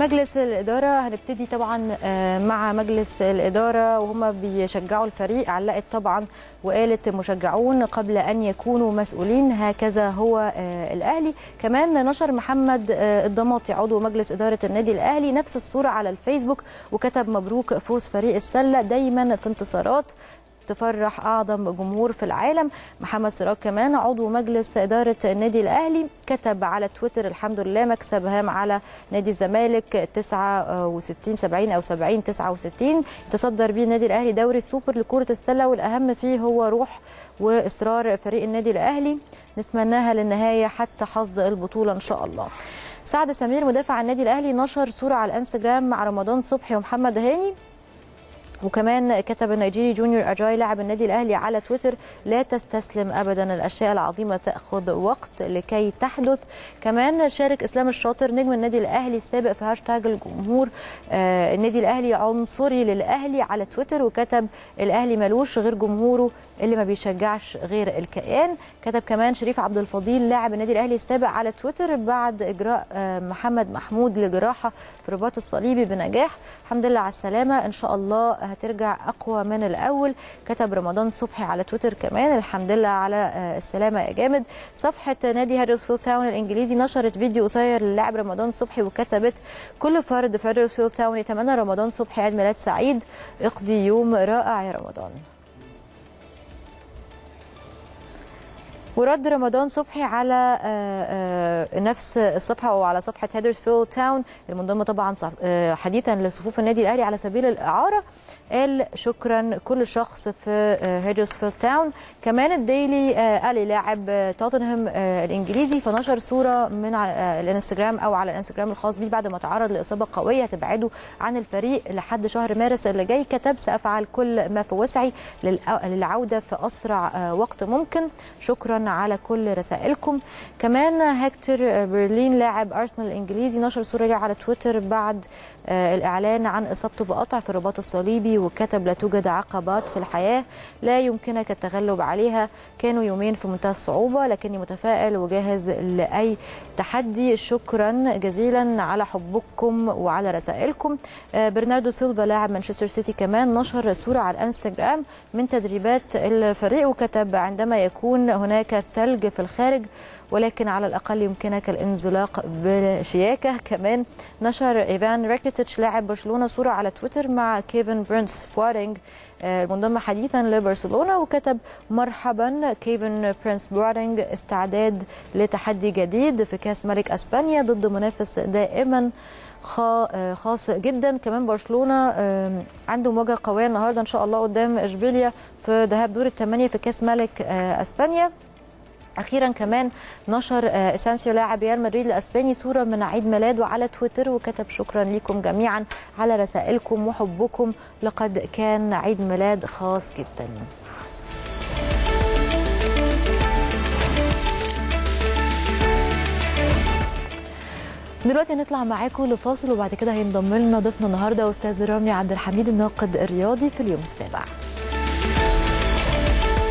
مجلس الإدارة هنبتدي طبعا آه، مع مجلس الإدارة وهم بيشجعوا الفريق علقت طبعا وقالت مشجعون قبل أن يكونوا مسؤولين هكذا هو آه، الأهلي كمان نشر محمد آه، الضماطي عضو مجلس إدارة النادي الأهلي نفس الصورة على الفيسبوك وكتب مبروك فوز فريق السلة دايما في انتصارات تفرح اعظم جمهور في العالم محمد سراج كمان عضو مجلس اداره النادي الاهلي كتب على تويتر الحمد لله مكسب هام على نادي الزمالك 69 70 او 70 69 تصدر بيه النادي الاهلي دوري السوبر لكره السله والاهم فيه هو روح واصرار فريق النادي الاهلي نتمناها للنهايه حتى حصد البطوله ان شاء الله سعد سمير مدافع النادي الاهلي نشر صوره على الانستجرام مع رمضان صبحي ومحمد هاني وكمان كتب النيجيري جونيور اجاي لاعب النادي الاهلي على تويتر لا تستسلم ابدا الاشياء العظيمه تاخذ وقت لكي تحدث كمان شارك اسلام الشاطر نجم النادي الاهلي السابق في هاشتاج الجمهور آه النادي الاهلي عنصري للاهلي على تويتر وكتب الاهلي ملوش غير جمهوره اللي ما بيشجعش غير الكيان كتب كمان شريف عبد الفضيل لاعب النادي الاهلي السابق على تويتر بعد اجراء آه محمد محمود لجراحه في الرباط الصليبي بنجاح الحمد لله على السلامه ان شاء الله هترجع اقوى من الاول كتب رمضان صبحي على تويتر كمان الحمد لله على السلامه يا جامد صفحه نادي هادرسفيلد تاون الانجليزي نشرت فيديو قصير للاعب رمضان صبحي وكتبت كل فرد في هادرسفيلد تاون يتمنى رمضان صبحي عيد ميلاد سعيد اقضي يوم رائع يا رمضان ورد رمضان صبحي على نفس الصفحه او على صفحه هيدرسفيلد تاون المنضمه طبعا حديثا لصفوف النادي الاهلي على سبيل الاعاره قال شكرا كل شخص في هيدرسفيلد تاون كمان الديلي قال لاعب توتنهام الانجليزي فنشر صوره من الانستجرام او على الانستجرام الخاص بيه بعد ما تعرض لاصابه قويه تبعده عن الفريق لحد شهر مارس اللي جاي كتب سافعل كل ما في وسعي للعوده في اسرع وقت ممكن شكرا على كل رسائلكم كمان هكتور برلين لاعب ارسنال الانجليزي نشر صوره على تويتر بعد الاعلان عن اصابته بقطع في الرباط الصليبي وكتب لا توجد عقبات في الحياه لا يمكنك التغلب عليها كانوا يومين في منتهى الصعوبه لكني متفائل وجاهز لاي تحدي شكرا جزيلا على حبكم وعلى رسائلكم برناردو سيلفا لاعب مانشستر سيتي كمان نشر صوره على الانستغرام من تدريبات الفريق وكتب عندما يكون هناك ثلج في الخارج ولكن على الاقل يمكنك الانزلاق بشياكه كمان نشر ايفان راكيتيتش لاعب برشلونه صوره على تويتر مع كيفن برينس بوارينج المنضم حديثا لبرشلونه وكتب مرحبا كيفن برينس بوارينج استعداد لتحدي جديد في كاس ملك اسبانيا ضد منافس دائما خاص جدا كمان برشلونه عنده مواجهه قويه النهارده ان شاء الله قدام اشبيليا في ذهاب دور الثمانيه في كاس ملك اسبانيا اخيرا كمان نشر اسانسيو لاعب ريال مدريد الاسباني صوره من عيد ميلاده على تويتر وكتب شكرا لكم جميعا على رسائلكم وحبكم لقد كان عيد ميلاد خاص جدا دلوقتي هنطلع معاكم لفاصل وبعد كده هينضم لنا ضيفنا النهارده استاذ رامي عبد الحميد الناقد الرياضي في اليوم السابع